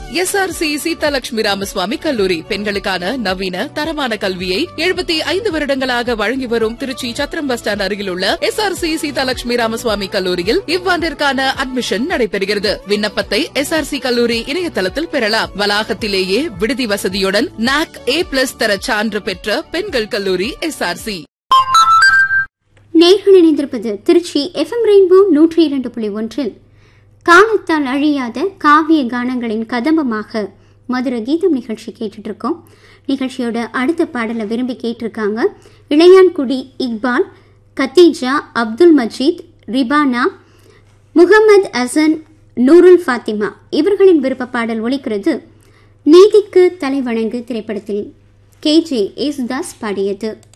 SRC Seethalakshmi Ramaswamy கல்லூரி பெண்களுக்கான நவீன தரமான கல்வியை எழுபத்தி ஐந்து வருடங்களாக வழங்கி வரும் திருச்சி சத்திரம் பஸ் ஸ்டாண்ட் அருகில் உள்ள எஸ்ஆர்சி சீதாலட்சுமி ராமசுவாமி கல்லூரியில் இவ்வாண்டிற்கான அட்மிஷன் நடைபெறுகிறது விண்ணப்பத்தை எஸ்ஆர்சி கல்லூரி இணையதளத்தில் பெறலாம் வளாகத்திலேயே விடுதி வசதியுடன் நாக் ஏ பிளஸ் தர சான்று பெற்ற பெண்கள் கல்லூரி எஸ்ஆர்சி நேர்கள் இணைந்திருப்பது திருச்சி எஃப்எம் ரெயின்போ நூற்றி இரண்டு புள்ளி ஒன்றில் காலத்தால் அழியாத காவிய கானங்களின் கதம்பமாக மதுர கீதம் நிகழ்ச்சி கேட்டுட்டு இருக்கோம் நிகழ்ச்சியோட அடுத்த பாடலை விரும்பி கேட்டிருக்காங்க இளையான்குடி இக்பால் கத்தீஜா அப்துல் மஜீத் ரிபானா முகமது அசன் நூருல் ஃபாத்திமா இவர்களின் விருப்ப பாடல் ஒலிக்கிறது நீதிக்கு தலைவணங்கு திரைப்படத்தில் கே ஜே ஏசுதாஸ் பாடியது